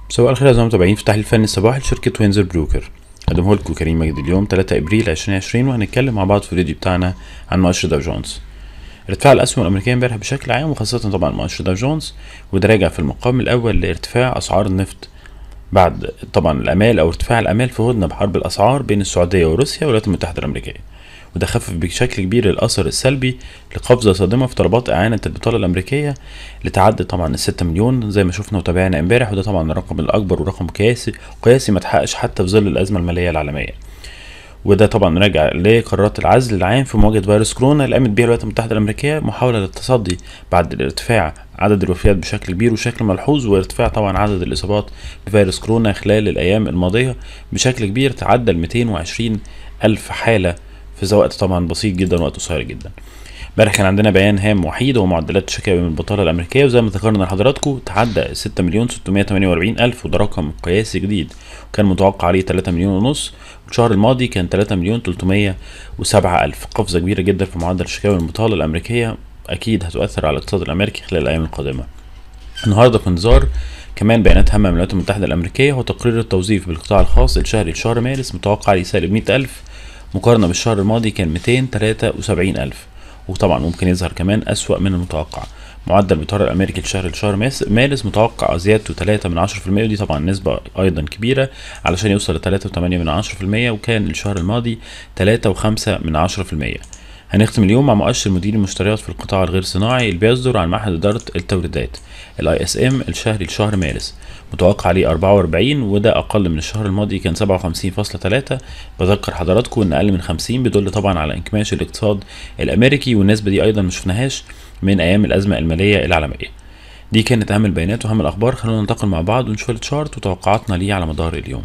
مساء الخير اعزائي المتابعين في التحليل الفني الصباحي لشركة وينزر بروكر قدمه لكم كريم مجد اليوم 3 ابريل 2020 وهنتكلم مع بعض في الفيديو بتاعنا عن مؤشر داو جونز ارتفاع الاسهم الامريكيه امبارح بشكل عام وخاصه طبعا مؤشر داو جونز وده راجع في المقام الاول لارتفاع اسعار النفط بعد طبعا الامال او ارتفاع الامال في هدنه بحرب الاسعار بين السعوديه وروسيا والولايات المتحده الامريكيه وده خفف بشكل كبير الأثر السلبي لقفزة صادمة في طلبات إعانة البطالة الأمريكية لتعدي طبعا الستة مليون زي ما شفنا وتابعنا امبارح وده طبعا الرقم الأكبر ورقم قياسي قياسي ما تحققش حتى في ظل الأزمة المالية العالمية وده طبعا راجع لقرارات العزل العام في مواجهة فيروس كورونا اللي قامت بيها الولايات المتحدة الأمريكية محاولة للتصدي بعد الارتفاع عدد الوفيات بشكل كبير وشكل ملحوظ وارتفاع طبعا عدد الإصابات بفيروس كورونا خلال الأيام الماضية بشكل كبير تعدى ال 220 ألف حالة في وقت طبعا بسيط جدا وقت قصير جدا امبارح كان عندنا بيان هام وحيد وهو معدلات شكاوي من البطاله الامريكيه وزي ما ذكرنا لحضراتكم تعدى 6 مليون 648 الف وده رقم قياسي جديد وكان متوقع عليه 3 مليون ونص والشهر الماضي كان 3 مليون 307 الف قفزه كبيره جدا في معدل شكاوي من البطاله الامريكيه اكيد هتؤثر على الاقتصاد الامريكي خلال الايام القادمه النهارده في انذار كمان بيانات هامه من الولايات المتحده الامريكيه هو تقرير التوظيف بالقطاع الخاص الشهري لشهر مارس متوقع عليه سالب 100 الف مقارنة بالشهر الماضي كان 273 ألف وطبعا ممكن يظهر كمان أسوأ من المتوقع معدل بطار الأمريكي لشهر لشهر مارس متوقع زيادته 3 من 10% ودي طبعا نسبة أيضا كبيرة علشان يوصل ل 3.8 من 10% وكان الشهر الماضي 3.5 من 10% هنختم اليوم مع مؤشر مدير المشتريات في القطاع الغير صناعي اللي بيصدر عن معهد إدارة التوريدات الاي اس ام الشهري لشهر مارس متوقع عليه 44 وده اقل من الشهر الماضي كان 57.3 بذكر حضراتكم ان اقل من 50 بيدل طبعا على انكماش الاقتصاد الامريكي والنسبه دي ايضا ما شفناهاش من ايام الازمه الماليه العالميه دي كانت اهم البيانات واهم الاخبار خلونا ننتقل مع بعض ونشوف التشارت وتوقعاتنا ليه على مدار اليوم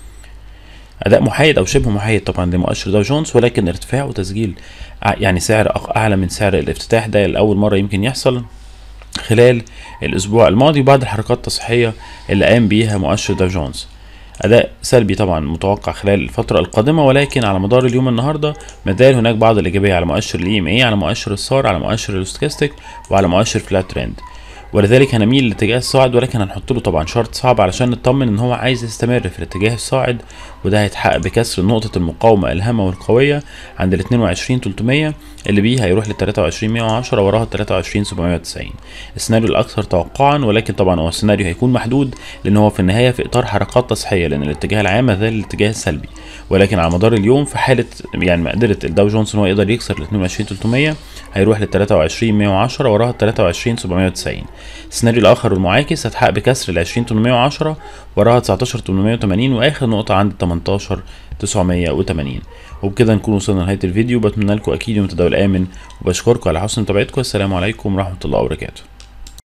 اداء محايد او شبه محايد طبعا لمؤشر داو جونز ولكن ارتفاع وتسجيل يعني سعر اعلى من سعر الافتتاح ده لاول مره يمكن يحصل خلال الاسبوع الماضي وبعد الحركات التصحيحيه اللي قام بيها مؤشر داو جونز اداء سلبي طبعا متوقع خلال الفتره القادمه ولكن على مدار اليوم النهارده ما زال هناك بعض الايجابيه على مؤشر الاي ام اي على مؤشر السار على مؤشر الاستوكاستيك وعلى مؤشر فلات ترند ولذلك هنميل لاتجاه الصاعد ولكن هنحط له طبعا شرط صعب علشان نطمن ان هو عايز يستمر في الاتجاه الصاعد وده هيتحقق بكسر نقطة المقاومة الهامة والقوية عند ال 22 300 اللي بيها هيروح لل 23 110 وراها ال 23 790 السيناريو الأكثر توقعا ولكن طبعا هو السيناريو هيكون محدود لأن هو في النهاية في إطار حركات تصحيحية لأن الاتجاه العام ما زال الاتجاه السلبي ولكن على مدار اليوم في حالة يعني ما قدرت الداو جونز إن هو يقدر يكسر ال 22 300 هيروح لل 23 110 وراها ال 23 790 السيناريو الآخر والمعاكس هتحقق بكسر ال 20 810 وراها 19 880 وآخر نقطة عند 18 980 وبكده نكون وصلنا لنهاية الفيديو بتمنى لكم أكيد يوم تداول آمن وبشكركم على حسن متابعتكم السلام عليكم ورحمة الله وبركاته